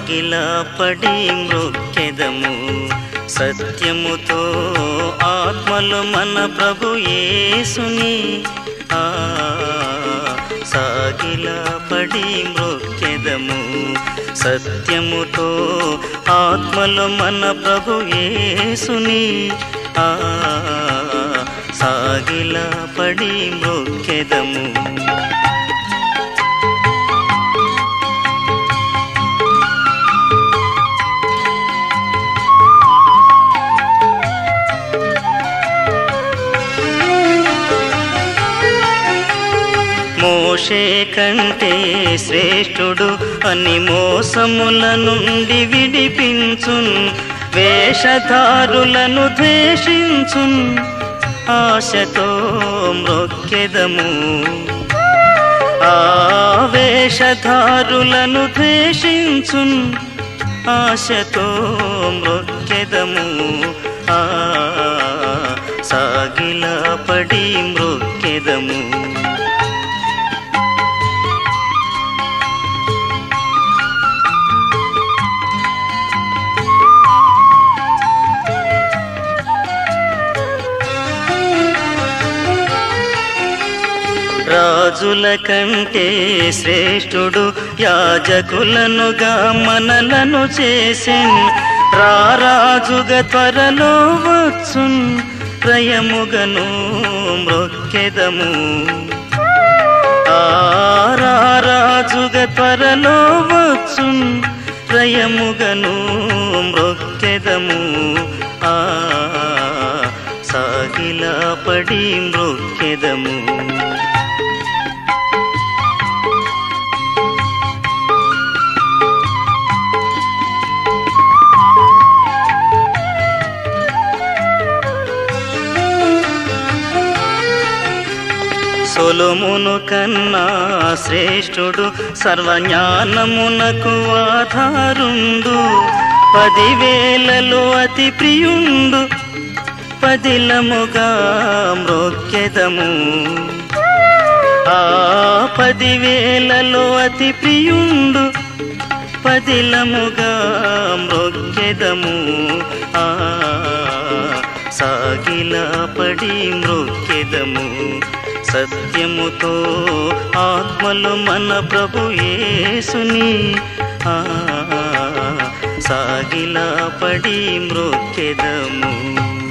సాగిలా పడి మృక్కెదము సత్యముతో ఆత్మలు మన ప్రభు యేసుని ఆ సాగిలా పడి మృక్కెదము సత్యముతో ఆత్మలు మన ప్రభు యేసుని ఆ సాగిలా పడి మృక్కెదము మోషే కంటే శ్రేష్ఠుడు అని మోసముల నుండి విడిపించున్ వేషధారులను ద్వేషించున్ ఆశతో మ్రొక్కెదము ఆ వేషధారులను ద్వేషించున్ ఆశతో మృక్కెదము ఆ సాగిలా పడి మృక్కెదము రాజుల కంటే శ్రేష్ఠుడు యాజకులనుగా మనలను చేసెన్ రారాజుగా త్వరలో వచ్చున్ ప్రయముగను మ్రొక్కెదము ఆరాజుగా త్వరలో వచ్చున్ ప్రయముగను మ్రొక్కెదము ఆ సాగిలా పడి మృక్కెదము సొలమును కన్నా శ్రేష్ఠుడు సర్వజ్ఞానమునకు ఆధారుండు పదివేలలో అతి ప్రియుండు పదిలముగా మ్రొక్కెదము ఆ పదివేలలో అతి ప్రియుండు పదిలముగా మ్రొక్కెదము ఆ సాగిలా పడి మృక్కెదము సత్యముతో ఆత్మలు మన ప్రభు యేసుని ఆ సాగిలా పడి మృక్కెదము